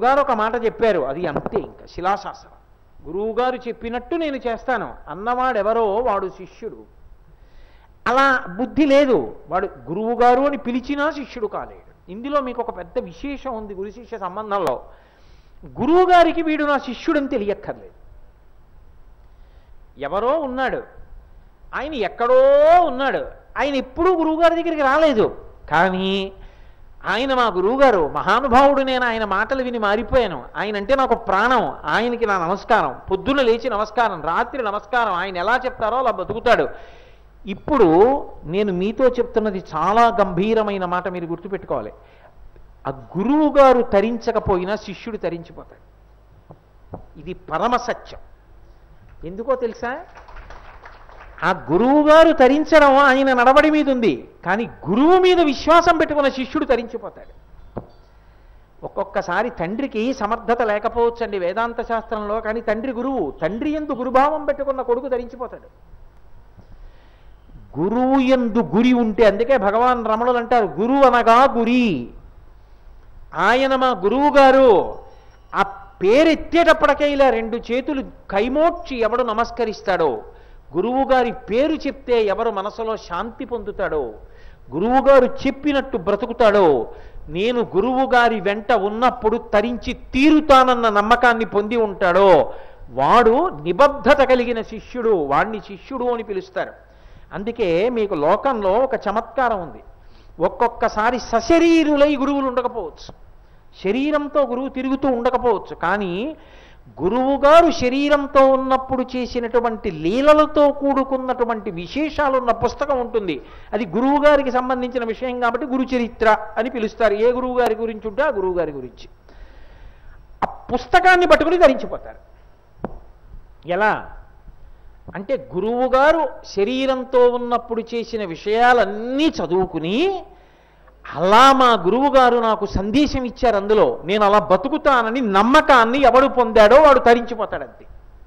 గురువుగారు ఒక మాట చెప్పారు అది అంతే ఇంకా శిలాశాసనం గురువుగారు చెప్పినట్టు నేను చేస్తాను అన్నవాడెవరో వాడు శిష్యుడు అలా బుద్ధి లేదు వాడు గురువుగారు అని పిలిచినా శిష్యుడు కాలేడు ఇందులో మీకు ఒక పెద్ద విశేషం ఉంది గురు శిష్య సంబంధంలో గురువుగారికి వీడు నా శిష్యుడని తెలియక్కర్లేదు ఎవరో ఉన్నాడు ఆయన ఎక్కడో ఉన్నాడు ఆయన ఎప్పుడూ గురువుగారి దగ్గరికి రాలేదు కానీ ఆయన మా గురువుగారు మహానుభావుడు నేను ఆయన మాటలు విని మారిపోయాను ఆయన అంటే నాకు ప్రాణం ఆయనకి నా నమస్కారం పొద్దున్న లేచి నమస్కారం రాత్రి నమస్కారం ఆయన ఎలా చెప్తారో అలా బతుకుతాడు ఇప్పుడు నేను మీతో చెప్తున్నది చాలా గంభీరమైన మాట మీరు గుర్తుపెట్టుకోవాలి ఆ గురువు గారు తరించకపోయినా శిష్యుడు తరించిపోతాడు ఇది పరమ సత్యం ఎందుకో తెలుసా ఆ గురువు గారు తరించడం ఆయన నడవడి మీద ఉంది కానీ గురువు మీద విశ్వాసం పెట్టుకున్న శిష్యుడు తరించిపోతాడు ఒక్కొక్కసారి తండ్రికి సమర్థత లేకపోవచ్చండి వేదాంత శాస్త్రంలో కానీ తండ్రి గురువు తండ్రి ఎందు గురుభావం పెట్టుకున్న కొడుకు తరించిపోతాడు గురువు ఎందు గురి ఉంటే అందుకే భగవాన్ రమణులు అంటారు గురువు అనగా గురి ఆయన మా గురువు గారు ఆ పేరెత్తేటప్పటికే ఇలా రెండు చేతులు కైమోడ్చి ఎవడు నమస్కరిస్తాడో గురువుగారి పేరు చెప్తే ఎవరు మనసులో శాంతి పొందుతాడో గురువుగారు చెప్పినట్టు బ్రతుకుతాడో నేను గురువుగారి వెంట ఉన్నప్పుడు తరించి తీరుతానన్న నమ్మకాన్ని పొంది ఉంటాడో వాడు నిబద్ధత కలిగిన శిష్యుడు వాణ్ణి శిష్యుడు అని పిలుస్తారు అందుకే మీకు లోకంలో ఒక చమత్కారం ఉంది ఒక్కొక్కసారి సశరీరులై గురువులు ఉండకపోవచ్చు శరీరంతో గురువు తిరుగుతూ ఉండకపోవచ్చు కానీ గురువుగారు శరీరంతో ఉన్నప్పుడు చేసినటువంటి లీలలతో కూడుకున్నటువంటి విశేషాలున్న పుస్తకం ఉంటుంది అది గురువుగారికి సంబంధించిన విషయం కాబట్టి గురు చరిత్ర అని పిలుస్తారు ఏ గురువు గారి గురించి ఉంటే ఆ గురువు గారి గురించి ఆ పుస్తకాన్ని పట్టుకుని ధరించిపోతారు ఎలా అంటే గురువుగారు శరీరంతో ఉన్నప్పుడు చేసిన విషయాలన్నీ చదువుకుని అలా మా గురువుగారు నాకు సందేశం ఇచ్చారు అందులో నేను అలా బతుకుతానని నమ్మకాన్ని ఎవడు పొందాడో వాడు తరించిపోతాడంతే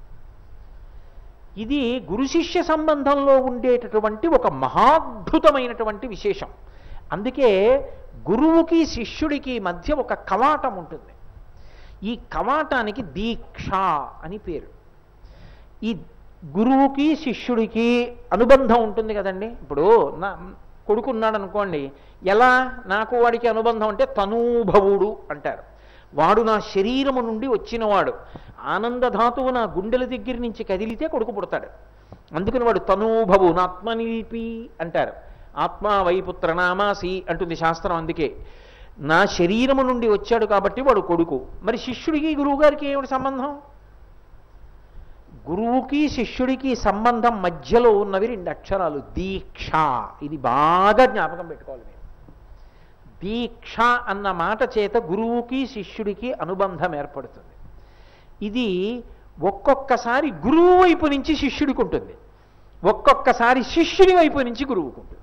ఇది గురు శిష్య సంబంధంలో ఉండేటటువంటి ఒక మహాద్భుతమైనటువంటి విశేషం అందుకే గురువుకి శిష్యుడికి మధ్య ఒక కవాటం ఉంటుంది ఈ కవాటానికి దీక్ష అని పేరు ఈ గురువుకి శిష్యుడికి అనుబంధం ఉంటుంది కదండి ఇప్పుడు నా కొడుకున్నాడు అనుకోండి ఎలా నాకు వాడికి అనుబంధం అంటే తనూభవుడు అంటారు వాడు నా శరీరము నుండి వచ్చినవాడు ఆనందధాతువు నా గుండెల దగ్గర నుంచి కదిలితే కొడుకు పుడతాడు అందుకని వాడు తనూభవు నాత్మనిలిపి అంటారు ఆత్మ వైపుత్రనామాసి అంటుంది శాస్త్రం అందుకే నా శరీరము నుండి వచ్చాడు కాబట్టి వాడు కొడుకు మరి శిష్యుడికి గురువు గారికి ఏమిటి సంబంధం గురువుకి శిష్యుడికి సంబంధం మధ్యలో ఉన్నవి రెండు అక్షరాలు దీక్ష ఇది బాగా జ్ఞాపకం పెట్టుకోవాలి మీరు దీక్ష అన్న మాట చేత గురువుకి శిష్యుడికి అనుబంధం ఏర్పడుతుంది ఇది ఒక్కొక్కసారి గురువు వైపు నుంచి శిష్యుడికి ఉంటుంది ఒక్కొక్కసారి శిష్యుడి వైపు నుంచి గురువుకు ఉంటుంది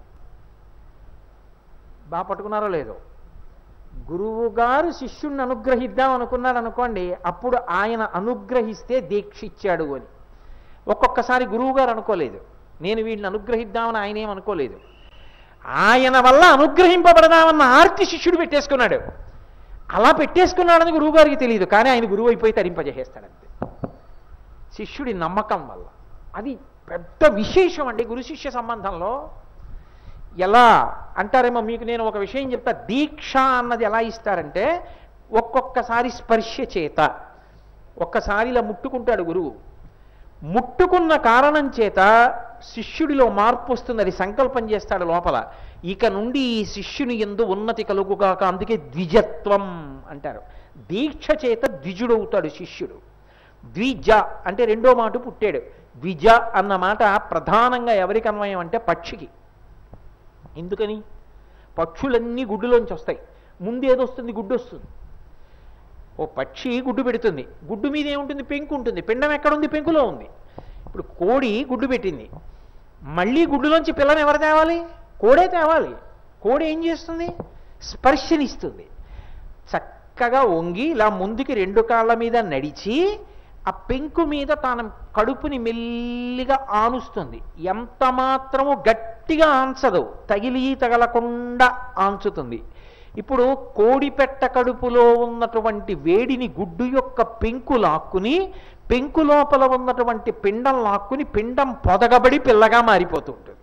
బాగా పట్టుకున్నారో లేదో గురువు గారు శిష్యుణ్ణి అనుగ్రహిద్దాం అనుకున్నాడు అనుకోండి అప్పుడు ఆయన అనుగ్రహిస్తే దీక్ష ఇచ్చాడు అని ఒక్కొక్కసారి గురువు గారు అనుకోలేదు నేను వీడిని అనుగ్రహిద్దామని ఆయన ఏం అనుకోలేదు ఆయన వల్ల అనుగ్రహింపబడదామన్న ఆర్తి శిష్యుడు పెట్టేసుకున్నాడు అలా పెట్టేసుకున్నాడని గురువు గారికి తెలియదు కానీ ఆయన గురువు అయిపోయి తరింపజేస్తాడంతే శిష్యుడి నమ్మకం వల్ల అది పెద్ద విశేషం అండి గురు శిష్య సంబంధంలో ఎలా అంటారేమో మీకు నేను ఒక విషయం చెప్తా దీక్ష అన్నది ఎలా ఇస్తారంటే ఒక్కొక్కసారి స్పర్శ చేత ఒక్కసారి ఇలా ముట్టుకుంటాడు గురువు ముట్టుకున్న కారణం చేత శిష్యుడిలో మార్పు వస్తుంది అది సంకల్పం చేస్తాడు లోపల ఇక నుండి ఈ శిష్యుని ఎందు ఉన్నతి కలుగుగాక అందుకే ద్విజత్వం అంటారు దీక్ష చేత ద్విజుడవుతాడు శిష్యుడు ద్విజ అంటే రెండో మాట పుట్టాడు ద్విజ అన్న మాట ప్రధానంగా ఎవరికి అన్వయం అంటే పక్షికి ఎందుకని పక్షులన్నీ గుడ్డులోంచి వస్తాయి ముందు ఏదొస్తుంది గుడ్డు వస్తుంది ఓ పక్షి గుడ్డు పెడుతుంది గుడ్డు మీద ఏముంటుంది పెంకు ఉంటుంది పిండం ఎక్కడుంది పెంకులో ఉంది ఇప్పుడు కోడి గుడ్డు పెట్టింది మళ్ళీ గుడ్డులోంచి పిల్లని ఎవరు తేవాలి కోడే తేవాలి కోడి ఏం చేస్తుంది స్పర్శనిస్తుంది చక్కగా వంగి ఇలా ముందుకి రెండు కాళ్ళ మీద నడిచి ఆ పెంకు మీద తాను కడుపుని మెల్లిగా ఆనుస్తుంది ఎంత మాత్రము గట్టిగా ఆన్చదు తగిలి తగలకుండా ఆంచుతుంది ఇప్పుడు కోడిపెట్ట కడుపులో ఉన్నటువంటి వేడిని గుడ్డు యొక్క పెంకు లాక్కుని పెంకు లోపల ఉన్నటువంటి పిండం లాక్కుని పిండం పొదగబడి పిల్లగా మారిపోతూ ఉంటుంది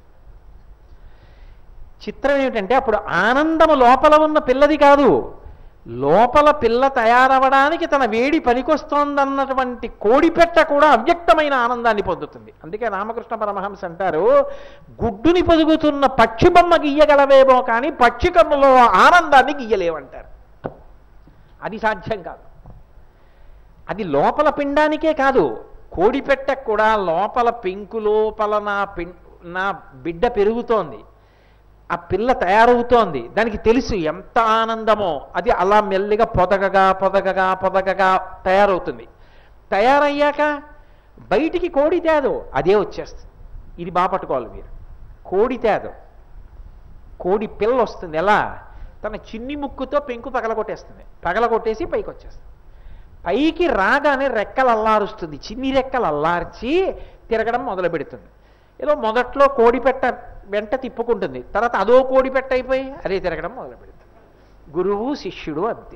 చిత్రం ఏమిటంటే అప్పుడు ఆనందము లోపల ఉన్న పిల్లది కాదు లోపల పిల్ల తయారవడానికి తన వేడి పనికొస్తోందన్నటువంటి కోడిపెట్ట కూడా అవ్యక్తమైన ఆనందాన్ని పొందుతుంది అందుకే రామకృష్ణ పరమహంస అంటారు గుడ్డుని పొదుగుతున్న పక్షి బొమ్మ గీయగలవేమో కానీ పక్షి కన్నులో ఆనందాన్ని గీయలేవంటారు అది సాధ్యం కాదు అది లోపల పిండానికే కాదు కోడిపెట్ట కూడా లోపల పెంకు లోపల నా పిం నా బిడ్డ పెరుగుతోంది ఆ పిల్ల తయారవుతోంది దానికి తెలుసు ఎంత ఆనందమో అది అలా మెల్లిగా పొదగగా పొదగగా పొదగగా తయారవుతుంది తయారయ్యాక బయటికి కోడి తేదు అదే వచ్చేస్తుంది ఇది బాగా పట్టుకోవాలి మీరు కోడి తేదు కోడి పిల్ల వస్తుంది ఎలా తన చిన్ని ముక్కుతో పెంకు పగలగొట్టేస్తుంది పగలగొట్టేసి పైకి వచ్చేస్తుంది పైకి రాగానే రెక్కలు అల్లారుస్తుంది చిన్ని రెక్కలు అల్లార్చి తిరగడం మొదలు పెడుతుంది ఏదో మొదట్లో కోడిపెట్ట వెంట తిప్పుకుంటుంది తర్వాత అదో కోడిపెట్ట అయిపోయి అదే తిరగడం మొదలు పెడుతుంది గురువు శిష్యుడు అంతే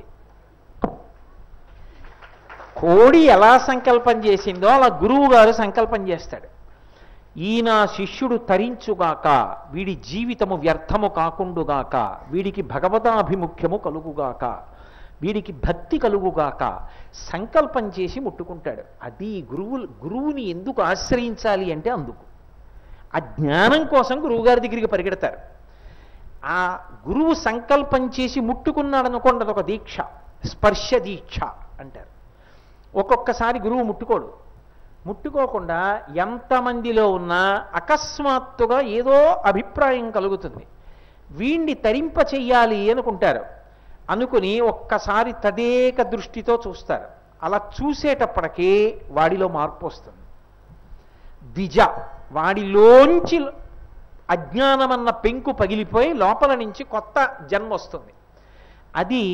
కోడి ఎలా సంకల్పం చేసిందో అలా గురువు గారు సంకల్పం చేస్తాడు ఈయన శిష్యుడు తరించుగాక వీడి జీవితము వ్యర్థము కాకుండుగాక వీడికి భగవదాభిముఖ్యము కలుగుగాక వీడికి భక్తి కలుగుగాక సంకల్పం చేసి ముట్టుకుంటాడు అది గురువు గురువుని ఎందుకు ఆశ్రయించాలి అంటే అందుకు ఆ జ్ఞానం కోసం గురువుగారి దగ్గరికి పరిగెడతారు ఆ గురువు సంకల్పం చేసి ముట్టుకున్నాడు అనుకోండి అదొక దీక్ష స్పర్శ దీక్ష అంటారు ఒక్కొక్కసారి గురువు ముట్టుకోడు ముట్టుకోకుండా ఎంతమందిలో ఉన్నా అకస్మాత్తుగా ఏదో అభిప్రాయం కలుగుతుంది వీణ్ణి తరింప చెయ్యాలి అనుకుంటారు అనుకుని ఒక్కసారి తదేక దృష్టితో చూస్తారు అలా చూసేటప్పటికీ వాడిలో మార్పు వస్తుంది ద్విజ వాడిలోంచి అజ్ఞానమన్న పెంకు పగిలిపోయి లోపల నుంచి కొత్త జన్మ వస్తుంది అది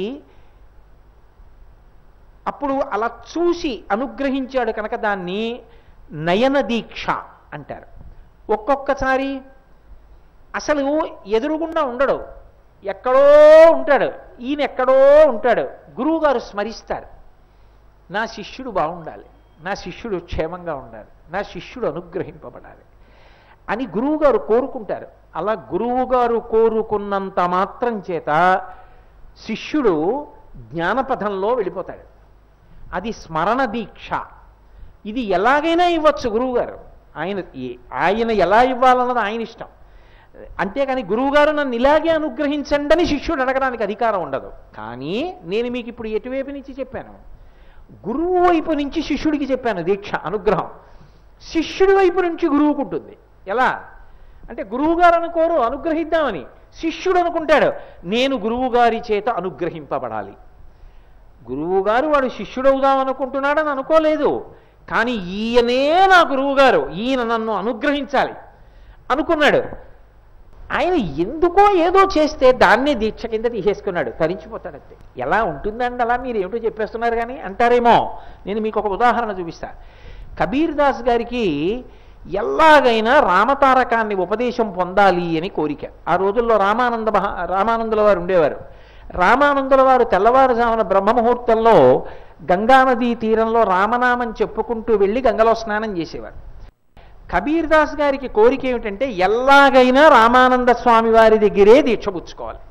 అప్పుడు అలా చూసి అనుగ్రహించాడు కనుక దాన్ని నయన దీక్ష అంటారు ఒక్కొక్కసారి అసలు ఎదురుగుండా ఉండడు ఎక్కడో ఉంటాడు ఈయన ఎక్కడో ఉంటాడు గురువుగారు స్మరిస్తారు నా శిష్యుడు బాగుండాలి నా శిష్యుడు క్షేమంగా ఉండాలి నా శిష్యుడు అనుగ్రహింపబడాలి అని గురువుగారు కోరుకుంటారు అలా గురువుగారు కోరుకున్నంత మాత్రం చేత శిష్యుడు జ్ఞానపథంలో వెళ్ళిపోతాడు అది స్మరణ దీక్ష ఇది ఎలాగైనా ఇవ్వచ్చు గురువుగారు ఆయన ఏ- ఆయన ఎలా ఇవ్వాలన్నది ఆయన ఇష్టం అంతేకాని గురువుగారు నన్ను ఇలాగే అనుగ్రహించండి అని శిష్యుడు అడగడానికి అధికారం ఉండదు కానీ నేను మీకు ఇప్పుడు ఎటువైపు నుంచి చెప్పాను గురువు వైపు నుంచి శిష్యుడికి చెప్పాను దీక్ష అనుగ్రహం శిష్యుడి వైపు నుంచి గురువుకు ఉంటుంది ఎలా అంటే గురువుగారు అనుకోరు అనుగ్రహిద్దామని శిష్యుడు అనుకుంటాడు నేను గురువుగారి చేత అనుగ్రహింపబడాలి గురువుగారు వాడు శిష్యుడవుదాం అనుకుంటున్నాడని అనుకోలేదు కానీ ఈయనే నా గురువుగారు ఈయన నన్ను అనుగ్రహించాలి అనుకున్నాడు ఆయన ఎందుకో ఏదో చేస్తే దాన్నే దీక్ష కింద తీసేసుకున్నాడు తరించిపోతాడంతే ఎలా ఉంటుందండి అలా మీరు ఏమిటో చెప్పేస్తున్నారు కానీ అంటారేమో నేను మీకు ఒక ఉదాహరణ చూపిస్తా కబీర్ దాస్ గారికి ఎలాగైనా రామతారకాన్ని ఉపదేశం పొందాలి అని కోరిక ఆ రోజుల్లో రామానంద మహా రామానందుల వారు ఉండేవారు రామానందుల వారు తెల్లవారుజామున బ్రహ్మముహూర్తంలో గంగానదీ తీరంలో రామనామం చెప్పుకుంటూ వెళ్ళి గంగలో స్నానం చేసేవారు కబీర్ దాస్ గారికి కోరిక ఏమిటంటే ఎలాగైనా రామానంద స్వామి వారి దగ్గరే దీక్ష పుచ్చుకోవాలి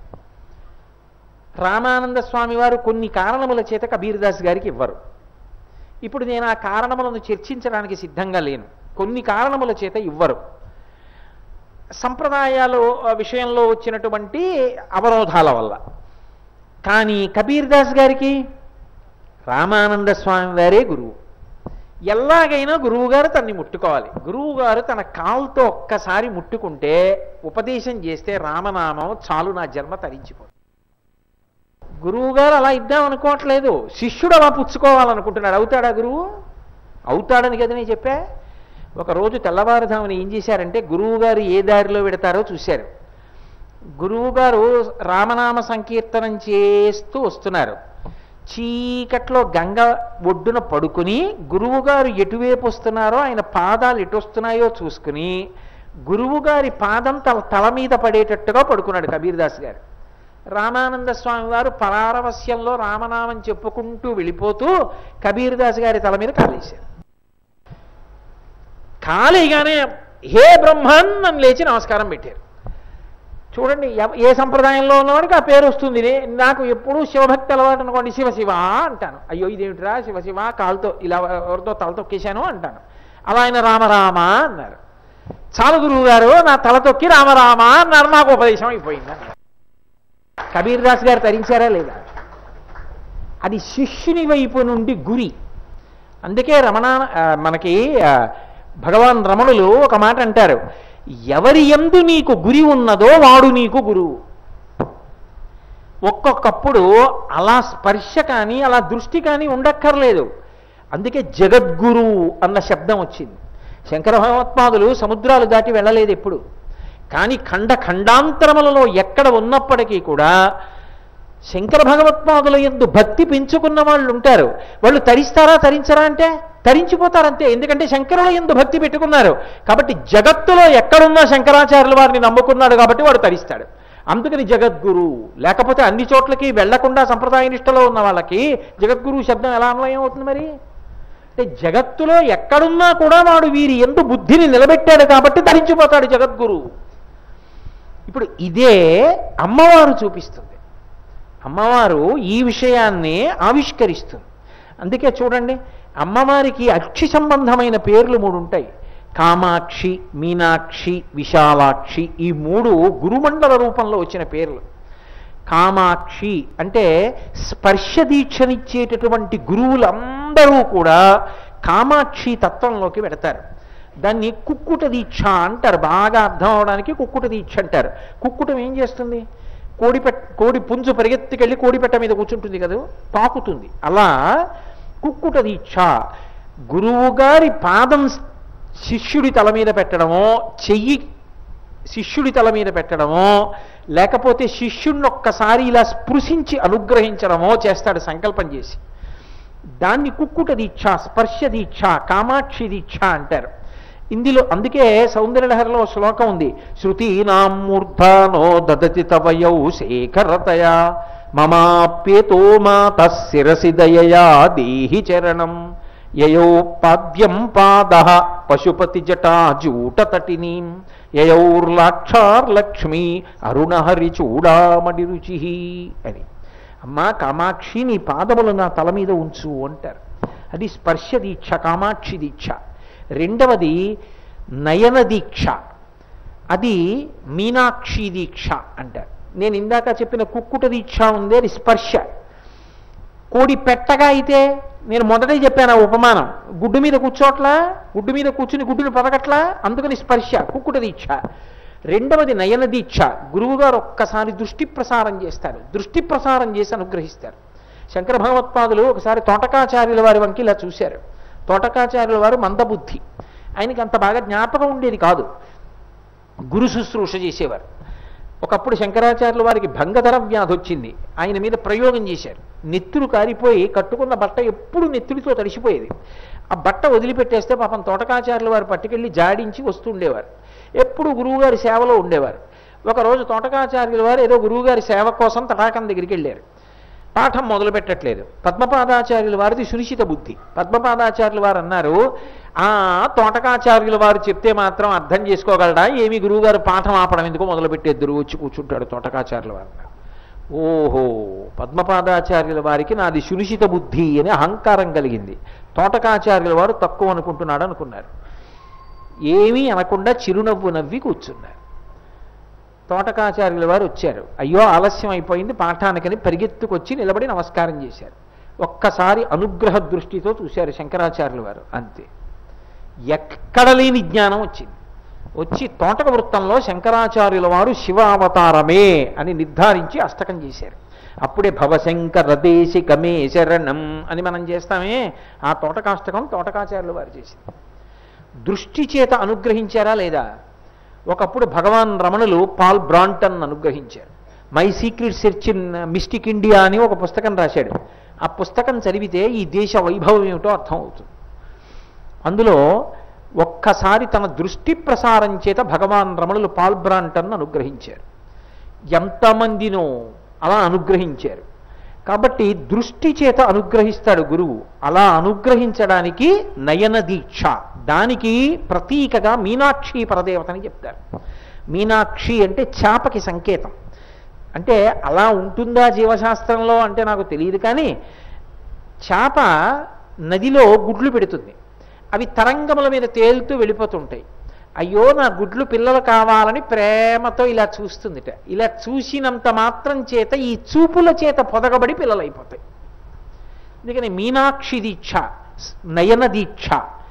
రామానంద స్వామి వారు కొన్ని కారణముల చేత కబీర్ దాస్ గారికి ఇవ్వరు ఇప్పుడు నేను ఆ కారణములను చర్చించడానికి సిద్ధంగా లేను కొన్ని కారణముల చేత ఇవ్వరు సంప్రదాయాలు ఆ, విషయంలో వచ్చినటువంటి అవరోధాల వల్ల కానీ కబీర్ దాస్ గారికి రామానంద స్వామి వారే గురువు ఎలాగైనా గురువుగారు తన్ని ముట్టుకోవాలి గురువుగారు తన కాలుతో ఒక్కసారి ముట్టుకుంటే ఉపదేశం చేస్తే రామనామం చాలు నా జన్మ తరించిపోతుంది గురువుగారు అలా ఇద్దాం అనుకోవట్లేదు శిష్యుడు అలా పుచ్చుకోవాలనుకుంటున్నాడు అవుతాడా గురువు అవుతాడని కదా నేను చెప్పా ఒకరోజు తెల్లవారుజామున ఏం చేశారంటే గురువుగారు ఏ దారిలో పెడతారో చూశారు గురువుగారు రామనామ సంకీర్తనం చేస్తూ వస్తున్నారు చీకట్లో గంగ ఒడ్డున పడుకుని గురువుగారు ఎటువైపు వస్తున్నారో ఆయన పాదాలు ఎటు వస్తున్నాయో చూసుకుని గురువుగారి పాదం తల తల మీద పడేటట్టుగా పడుకున్నాడు కబీర్దాస్ గారు రామానంద స్వామి వారు పరారవస్యంలో రామనామం చెప్పుకుంటూ వెళ్ళిపోతూ కబీర్ దాస్ గారి తల మీద కాలేశారు కాలేయగానే హే బ్రహ్మన్ అని లేచి నమస్కారం పెట్టారు చూడండి ఎవ- ఏ సంప్రదాయంలో ఉన్నవాడికి ఆ పేరు వస్తుంది నే- నాకు ఎప్పుడూ శివభక్తి అలవాటు అనుకోండి శివ శివ అంటాను అయ్యో ఇదేమిట్రా శివ శివ కాలుతో ఇలా ఎవరితో తల తొక్కేశాను అంటాను అలా ఆయన రామరామ అన్నారు చాలు గురువు గారు నా తల తొక్కి రామరామ అన్నారు నాకు ఉపదేశం అయిపోయింది అన్నారు. కబీర్ దాస్ గారు తరించారా లేదా అది శిష్యుని వైపు నుండి గురి అందుకే రమణ ఆ, మనకి ఆ, భగవాన్ రమణులు ఒక మాట అంటారు ఎవరి ఎందు నీకు గురి ఉన్నదో వాడు నీకు గురువు ఒక్కొక్కప్పుడు అలా స్పర్శ కానీ అలా దృష్టి కానీ ఉండక్కర్లేదు అందుకే జగద్గురు అన్న శబ్దం వచ్చింది శంకర భగవత్పాదులు సముద్రాలు దాటి వెళ్ళలేదు ఎప్పుడు కానీ ఖండ ఖండాంతరములలో ఎక్కడ ఉన్నప్పటికీ కూడా శంకర భగవత్పాదుల ఎందు భక్తి పెంచుకున్న వాళ్ళు ఉంటారు వాళ్ళు తరిస్తారా తరించరా అంటే తరించిపోతారంతే ఎందుకంటే శంకరుల ఎందు భక్తి పెట్టుకున్నారు కాబట్టి జగత్తులో ఎక్కడున్నా శంకరాచార్యుల వారిని నమ్ముకున్నాడు కాబట్టి వాడు తరిస్తాడు అందుకని జగద్గురు లేకపోతే అన్ని చోట్లకి వెళ్లకుండా సంప్రదాయ నిష్టలో ఉన్న వాళ్ళకి జగద్గురు శబ్దం ఎలా అన్వయం అవుతుంది మరి అంటే జగత్తులో ఎక్కడున్నా కూడా వాడు వీరి ఎందు బుద్ధిని నిలబెట్టాడు కాబట్టి ధరించిపోతాడు జగద్గురు ఇప్పుడు ఇదే అమ్మవారు చూపిస్తుంది అమ్మవారు ఈ విషయాన్ని ఆవిష్కరిస్తుంది అందుకే చూడండి అమ్మవారికి అక్షి సంబంధమైన పేర్లు మూడు ఉంటాయి కామాక్షి మీనాక్షి విశాలాక్షి ఈ మూడు గురుమండల రూపంలో వచ్చిన పేర్లు కామాక్షి అంటే స్పర్శ దీక్షనిచ్చేటటువంటి గురువులందరూ కూడా కామాక్షి తత్వంలోకి పెడతారు దాన్ని కుక్కుట దీక్ష అంటారు బాగా అర్థం అవడానికి కుక్కుట దీక్ష అంటారు కుక్కుటం ఏం చేస్తుంది కోడి పెట్ కోడి పుంజు పరిగెత్తుకెళ్ళి కోడిపెట్ట మీద కూర్చుంటుంది కదా పాకుతుంది అలా కుక్కుట దీక్ష గురువుగారి పాదం శిష్యుడి తల మీద పెట్టడమో చెయ్యి శిష్యుడి తల మీద పెట్టడమో లేకపోతే శిష్యుణ్ణి ఒక్కసారి ఇలా స్పృశించి అనుగ్రహించడమో చేస్తాడు సంకల్పం చేసి దాన్ని కుక్కుట దీక్ష స్పర్శ దీక్ష కామాక్షి దీక్ష అంటారు ఇందులో అందుకే సౌందర్యలహరిలో శ్లోకం ఉంది శృతీనాం మూర్ధానో దదతి తవయౌ శేఖరతయా మమాప్యేతో మాత శిరసి దయయా దేహి చరణం యయో పాద్యం పాద పశుపతి జటాజూటతటినీం యయౌర్లాక్షార్లక్ష్మీ అరుణహరి చూడామడి రుచి అని అమ్మా కామాక్షి నీ పాదములు నా తల మీద ఉంచు అంటారు అది స్పర్శ దీక్ష కామాక్షి దీక్ష రెండవది నయన దీక్ష అది మీనాక్షి దీక్ష అంటారు నేను ఇందాక చెప్పిన కుక్కుట దీక్ష ఉంది అది స్పర్శ కోడి పెట్టగా అయితే నేను మొదటే చెప్పాను ఆ ఉపమానం గుడ్డు మీద కూర్చోట్లా గుడ్డు మీద కూర్చుని గుడ్డుని పరగట్లా అందుకని స్పర్శ కుక్కుట దీక్ష రెండవది నయన దీక్ష గురువుగారు ఒక్కసారి దృష్టి ప్రసారం చేస్తారు దృష్టి ప్రసారం చేసి అనుగ్రహిస్తారు శంకర భగవత్పాదులు ఒకసారి తోటకాచార్యుల వారి వంకి ఇలా చూశారు తోటకాచార్యుల వారు మందబుద్ధి ఆయనకి అంత బాగా జ్ఞాపకం ఉండేది కాదు గురు శుశ్రూష చేసేవారు ఒకప్పుడు శంకరాచార్యుల వారికి భంగధర వ్యాధి వచ్చింది ఆయన మీద ప్రయోగం చేశారు నెత్తురు కారిపోయి కట్టుకున్న బట్ట ఎప్పుడు నెత్తుడితో తడిసిపోయేది ఆ బట్ట వదిలిపెట్టేస్తే పాపం తోటకాచార్యుల వారు పట్టుకెళ్ళి జాడించి వస్తుండేవారు ఎప్పుడు గురువుగారి సేవలో ఉండేవారు ఒకరోజు తోటకాచార్యుల వారు ఏదో గురువుగారి సేవ కోసం తటాకం దగ్గరికి వెళ్ళారు పాఠం మొదలు పెట్టట్లేదు పద్మపాదాచార్యుల వారిది సునిశ్చిత బుద్ధి పద్మపాదాచార్యుల వారు అన్నారు ఆ తోటకాచార్యుల వారు చెప్తే మాత్రం అర్థం చేసుకోగలడా ఏమి గురువుగారు పాఠం ఆపడం ఎందుకు మొదలుపెట్టేద్దరు వచ్చి కూర్చుంటాడు తోటకాచార్యుల వారు అన్నారు. ఓహో పద్మపాదాచార్యుల వారికి నాది సునిశ్చిత బుద్ధి అని అహంకారం కలిగింది తోటకాచార్యుల వారు తక్కువ అనుకుంటున్నాడు అనుకున్నారు ఏమీ అనకుండా చిరునవ్వు నవ్వి కూర్చున్నారు తోటకాచార్యుల వారు వచ్చారు అయ్యో ఆలస్యం అయిపోయింది పాఠానికని పరిగెత్తుకొచ్చి నిలబడి నమస్కారం చేశారు ఒక్కసారి అనుగ్రహ దృష్టితో చూశారు శంకరాచార్యుల వారు అంతే ఎక్కడ లేని జ్ఞానం వచ్చింది వచ్చి తోటక వృత్తంలో శంకరాచార్యుల వారు శివావతారమే అని నిర్ధారించి అష్టకం చేశారు అప్పుడే భవశంకర దేశికమే శరణం అని మనం చేస్తామే ఆ తోటకాష్టకం తోటకాచార్యుల వారు చేసింది దృష్టి చేత అనుగ్రహించారా లేదా ఒకప్పుడు భగవాన్ రమణులు పాల్ బ్రాంటన్ అనుగ్రహించారు my secret search in mystic India అని ఒక పుస్తకం రాశాడు ఆ పుస్తకం చదివితే ఈ దేశ వైభవం ఏమిటో అర్థం అవుతుంది అందులో ఒక్కసారి తన దృష్టి ప్రసారం చేత భగవాన్ రమణులు పాల్ బ్రాంటన్ అనుగ్రహించారు ఎంతమందినో అలా అనుగ్రహించారు కాబట్టి దృష్టి చేత అనుగ్రహిస్తాడు గురువు అలా అనుగ్రహించడానికి నయన దీక్ష దానికి ప్రతీకగా మీనాక్షి పరదేవతని చెప్తారు మీనాక్షి అంటే చేపకి సంకేతం అంటే అలా ఉంటుందా జీవశాస్త్రంలో అంటే నాకు తెలియదు కానీ చేప నదిలో గుడ్లు పెడుతుంది అవి తరంగముల మీద తేలుతూ వెళ్ళిపోతుంటాయి అయ్యో నా గుడ్లు పిల్లలు కావాలని ప్రేమతో ఇలా చూస్తుందిట ఇలా చూసినంత మాత్రం చేత ఈ చూపుల చేత పొదగబడి పిల్లలు అయిపోతాయి అందుకని మీనాక్షి దీక్ష నయన దీక్ష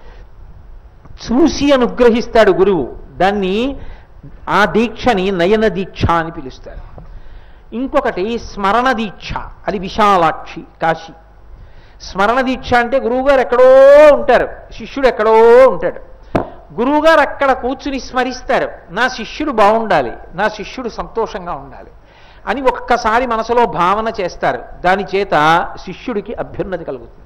చూసి అనుగ్రహిస్తాడు గురువు దాన్ని ఆ దీక్షని నయన దీక్ష అని పిలుస్తారు ఇంకొకటి స్మరణ దీక్ష అది విశాలాక్షి కాశీ స్మరణ దీక్ష అంటే గురువుగారు ఎక్కడో ఉంటారు శిష్యుడు ఎక్కడో ఉంటాడు గురువుగారు అక్కడ కూర్చుని స్మరిస్తారు నా శిష్యుడు బాగుండాలి నా శిష్యుడు సంతోషంగా ఉండాలి అని ఒక్కసారి మనసులో భావన చేస్తారు దాని చేత శిష్యుడికి అభ్యున్నతి కలుగుతుంది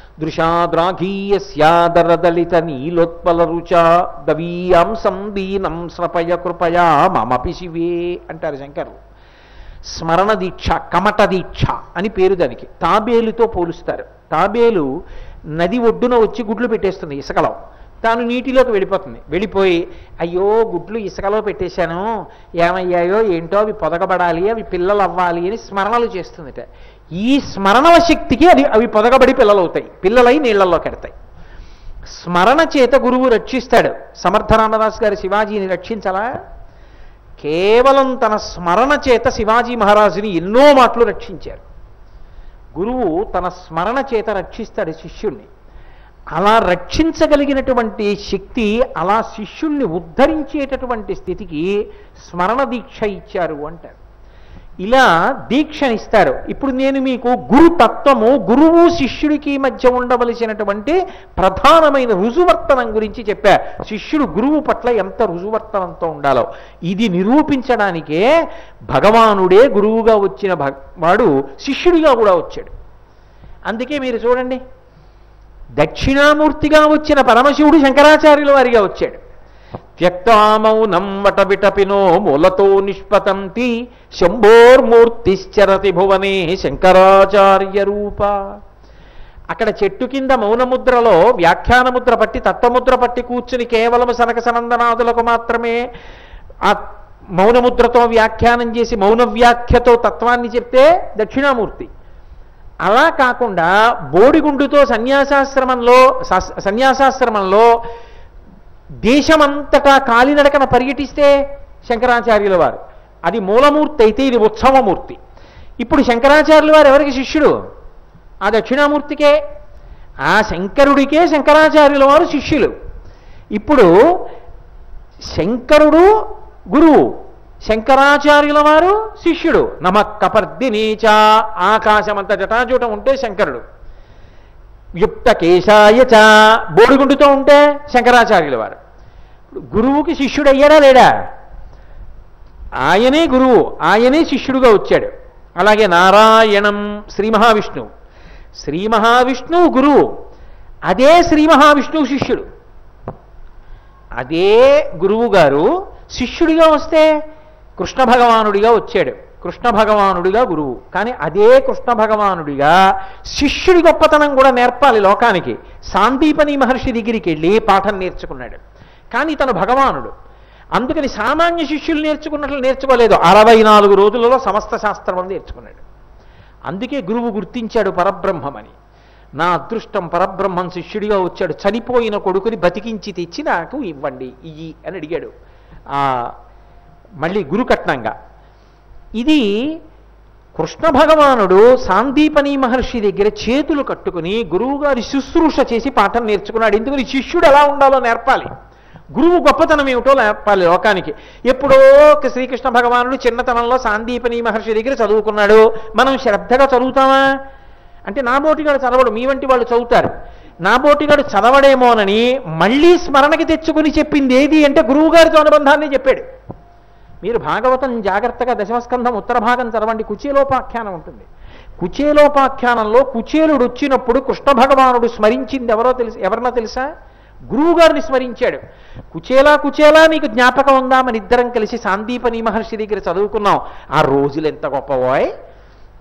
దృశాద్రాఘీయస్యాదరదలిత నీలోత్పల రుచ దవీయాంసం దీనం స్రపయ కృపయా మమపి శివే అంటారు శంకర్లు స్మరణ దీక్ష కమట దీక్ష అని పేరు దానికి తాబేలుతో పోలుస్తారు తాబేలు నది ఒడ్డున వచ్చి గుడ్లు పెట్టేస్తుంది ఇసుకలో తాను నీటిలోకి వెళ్ళిపోతుంది వెళ్ళిపోయి అయ్యో గుడ్లు ఇసుకలో పెట్టేశాను ఏమయ్యాయో ఏంటో అవి పొదగబడాలి అవి పిల్లలు అవ్వాలి అని స్మరణలు చేస్తుందిట ఈ స్మరణల శక్తికి అది అవి పొదగబడి పిల్లలు అవుతాయి పిల్లలై నీళ్లలోకి ఎడతాయి స్మరణ చేత గురువు రక్షిస్తాడు సమర్థరామదాస్ గారి శివాజీని రక్షించాలా కేవలం తన స్మరణ చేత శివాజీ మహారాజుని ఎన్నో మాటలు రక్షించారు గురువు తన స్మరణ చేత రక్షిస్తాడు శిష్యుణ్ణి అలా రక్షించగలిగినటువంటి శక్తి అలా శిష్యుణ్ణి ఉద్ధరించేటటువంటి స్థితికి స్మరణ దీక్ష ఇచ్చారు అంటారు ఇలా దీక్షనిస్తారు ఇప్పుడు నేను మీకు గురుతత్వము గురువు శిష్యుడికి మధ్య ఉండవలసినటువంటి ప్రధానమైన రుజువర్తనం గురించి చెప్పా శిష్యుడు గురువు పట్ల ఎంత రుజువర్తనంతో ఉండాలో ఇది నిరూపించడానికే భగవానుడే గురువుగా వచ్చిన భగ వాడు శిష్యుడిగా కూడా వచ్చాడు అందుకే మీరు చూడండి దక్షిణామూర్తిగా వచ్చిన పరమశివుడు శంకరాచార్యుల వారిగా వచ్చాడు త్యక్తామౌనం వటవిటపినో మూలతో నిష్పతంతి శంభోర్మూర్తిశ్చరతి భువనే శంకరాచార్య రూప అక్కడ చెట్టు కింద మౌనముద్రలో వ్యాఖ్యానముద్ర పట్టి తత్వముద్ర పట్టి కూర్చుని కేవలం సనక సనందనాదులకు మాత్రమే ఆ మౌనముద్రతో వ్యాఖ్యానం చేసి మౌన వ్యాఖ్యతో తత్వాన్ని చెప్తే దక్షిణామూర్తి అలా కాకుండా బోడిగుండుతో సన్యాసాశ్రమంలో సస్- సన్యాసాశ్రమంలో దేశమంతటా కాలినడకన పర్యటిస్తే శంకరాచార్యుల వారు అది మూలమూర్తి అయితే ఇది ఉత్సవమూర్తి ఇప్పుడు శంకరాచార్యుల వారు ఎవరికి శిష్యుడు ఆ దక్షిణామూర్తికే ఆ శంకరుడికే శంకరాచార్యుల వారు శిష్యులు ఇప్పుడు శంకరుడు గురువు శంకరాచార్యుల వారు శిష్యుడు నమ కపర్దినీచ ఆకాశమంత జటాజూటం ఉంటే శంకరుడు యుక్త కేశాయ చ బోడిగుండుతో ఉంటే శంకరాచార్యుల వారు గురువుకి శిష్యుడు అయ్యాడా లేడా ఆయనే గురువు ఆయనే శిష్యుడుగా వచ్చాడు అలాగే నారాయణం శ్రీ మహావిష్ణువు శ్రీ మహావిష్ణువు గురువు అదే శ్రీ మహావిష్ణువు శిష్యుడు అదే గురువు గారు శిష్యుడిగా వస్తే కృష్ణ భగవానుడిగా వచ్చాడు కృష్ణ భగవానుడిగా గురువు కానీ అదే కృష్ణ భగవానుడిగా శిష్యుడి గొప్పతనం కూడా నేర్పాలి లోకానికి సాందీపని మహర్షి దగ్గరికి వెళ్ళి పాఠం నేర్చుకున్నాడు కానీ తను భగవానుడు అందుకని సామాన్య శిష్యులు నేర్చుకున్నట్లు నేర్చుకోలేదు అరవై నాలుగు రోజులలో సమస్త శాస్త్రం నేర్చుకున్నాడు అందుకే గురువు గుర్తించాడు పరబ్రహ్మమని నా అదృష్టం పరబ్రహ్మం శిష్యుడిగా వచ్చాడు చనిపోయిన కొడుకుని బతికించి తెచ్చి నాకు ఇవ్వండి ఇయ్యి అని అడిగాడు ఆ మళ్ళీ గురుకట్నంగా ఇది కృష్ణ భగవానుడు సాందీపని మహర్షి దగ్గర చేతులు కట్టుకుని గురువుగారి శుశ్రూష చేసి పాఠం నేర్చుకున్నాడు ఎందుకని శిష్యుడు ఎలా ఉండాలో నేర్పాలి గురువు గొప్పతనం ఏమిటో నేర్పాలి లోకానికి ఎప్పుడో ఒక శ్రీకృష్ణ భగవానుడు చిన్నతనంలో సాందీపని మహర్షి దగ్గర చదువుకున్నాడు మనం శ్రద్ధగా చదువుతామా అంటే నా బోటిగాడు చదవడు మీ వంటి వాళ్ళు చదువుతారు నా బోటిగాడు చదవడేమోనని మళ్ళీ స్మరణకి తెచ్చుకుని చెప్పింది ఏది అంటే గురువుగారితో అనుబంధాన్ని చెప్పాడు మీరు భాగవతం జాగ్రత్తగా దశమస్కంధం ఉత్తర భాగం చదవండి కుచేలోపాఖ్యానం ఉంటుంది కుచేలోపాఖ్యానంలో కుచేలుడు వచ్చినప్పుడు కృష్ణ భగవానుడు స్మరించింది ఎవరో తెలుసు ఎవరన్నా తెలుసా గురువుగారిని స్మరించాడు కుచేలా కుచేలా నీకు జ్ఞాపకం ఉందా మన ఇద్దరం కలిసి సాందీపని మహర్షి దగ్గర చదువుకున్నాం ఆ రోజులు ఎంత గొప్పవాయ్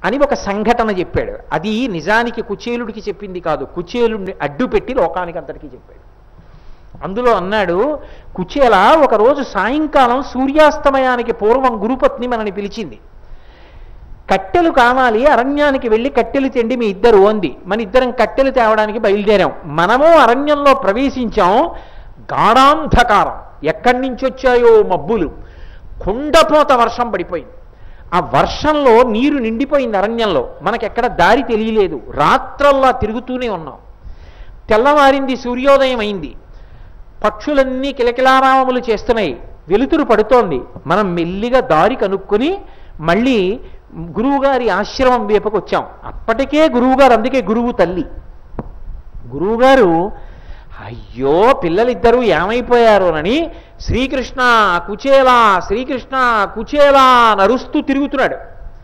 అని ఒక సంఘటన చెప్పాడు అది నిజానికి కుచేలుడికి చెప్పింది కాదు కుచేలుడిని అడ్డు పెట్టి లోకానికి అంతటికీ చెప్పాడు అందులో అన్నాడు కుచేల ఒకరోజు సాయంకాలం సూర్యాస్తమయానికి పూర్వం గురుపత్ని మనని పిలిచింది కట్టెలు కావాలి అరణ్యానికి వెళ్ళి కట్టెలు తెండి మీ ఇద్దరు అంది మన ఇద్దరం కట్టెలు తేవడానికి బయలుదేరాం మనము అరణ్యంలో ప్రవేశించాం గాఢాంధకారం ఎక్కడి నుంచి వచ్చాయో మబ్బులు కుండపోత వర్షం పడిపోయింది ఆ వర్షంలో నీరు నిండిపోయింది అరణ్యంలో మనకెక్కడ దారి తెలియలేదు రాత్రల్లా తిరుగుతూనే ఉన్నాం తెల్లవారింది సూర్యోదయం అయింది పక్షులన్నీ కిలకిలారామములు చేస్తున్నాయి వెలుతురు పడుతోంది మనం మెల్లిగా దారి కనుక్కొని మళ్ళీ గురువుగారి ఆశ్రమం వైపుకు వచ్చాం అప్పటికే గురువుగారు అందుకే గురువు తల్లి గురువుగారు అయ్యో పిల్లలిద్దరూ ఏమైపోయారోనని శ్రీకృష్ణ కుచేలా శ్రీకృష్ణ కుచేలా నరుస్తూ తిరుగుతున్నాడు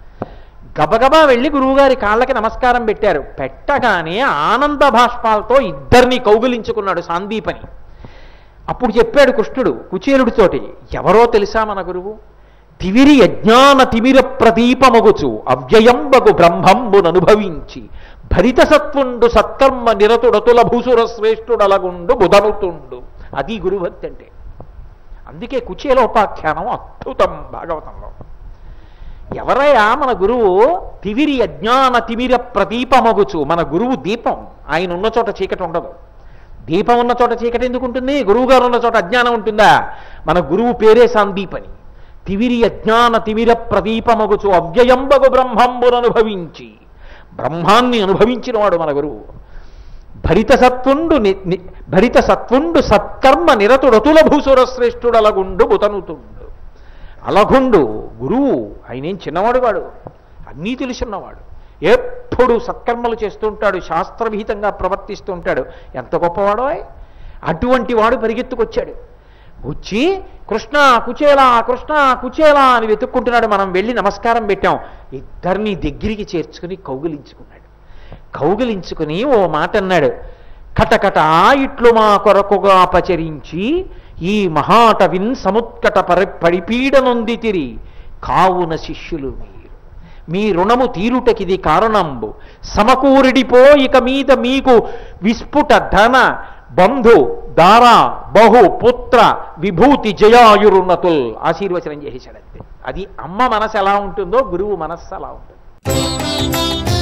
గబగబా వెళ్ళి గురువుగారి కాళ్ళకి నమస్కారం పెట్టారు పెట్టగానే ఆనంద భాష్పాలతో ఇద్దరిని కౌగిలించుకున్నాడు సాందీపని అప్పుడు చెప్పాడు కృష్ణుడు కుచేలుడితోటి ఎవరో తెలుసా మన గురువు తివిరి యజ్ఞాన తిమిర ప్రదీపమగుచు అవ్యయంబగు బ్రహ్మంబుననుభవించి భరిత సత్వుండు సత్కర్మ నిరతుడతుల భూసుర శ్రేష్ఠుడలగుండు బుధనుతుండు అది గురుభక్తి అంటే అందుకే కుచేలోపాఖ్యానం అద్భుతం భాగవతంలో ఎవరయ్యా మన గురువు తివిరి అజ్ఞాన తిమిర ప్రదీపమగుచు మన గురువు దీపం ఆయన ఉన్న చోట చీకటి ఉండదు దీపం ఉన్న చోట చీకటి ఎందుకు ఉంటుంది గురువు గారు ఉన్న చోట అజ్ఞానం ఉంటుందా మన గురువు పేరే సందీపని తివిరి అజ్ఞాన తిమిర ప్రదీపమగుచు అవ్యయంబగు బ్రహ్మంబుననుభవించి బ్రహ్మాన్ని అనుభవించిన వాడు మన గురువు భరిత సత్వుండు ని- ని- భరిత సత్వుండు సత్కర్మ నిరతుడతుల భూసుర శ్రేష్ఠుడలగుండు బుతనుతుండు అలగుండు గురువు ఆయనేం చిన్నవాడు వాడు అన్నీ తెలుసున్నవాడు ఎప్పుడు సత్కర్మలు చేస్తుంటాడు శాస్త్రవిహితంగా ప్రవర్తిస్తూ ఉంటాడు ఎంత గొప్పవాడో ఆయ్. అటువంటి వాడు పరిగెత్తుకొచ్చాడు వచ్చి కృష్ణ కుచేలా కృష్ణ కుచేలా అని వెతుక్కుంటున్నాడు మనం వెళ్ళి నమస్కారం పెట్టాం ఇద్దరిని దగ్గరికి చేర్చుకుని కౌగిలించుకున్నాడు కౌగిలించుకుని ఓ మాట అన్నాడు కటకట ఇట్లు మా కొరకుగా అపచరించి ఈ మహాటవిన్ సముత్కట పరి పరిపీడనొంది తిరి కావున శిష్యులు మీరు మీ రుణము తీరుటకిది కారణంబు సమకూరిడిపో ఇక మీద మీకు విస్ఫుట ధన బంధు దార బహు పుత్ర విభూతి జయాయురున్నతుల్ ఆశీర్వచనం చేసేసాడంతే అది అమ్మ మనసు ఎలా ఉంటుందో గురువు మనస్సు అలా ఉంటుంది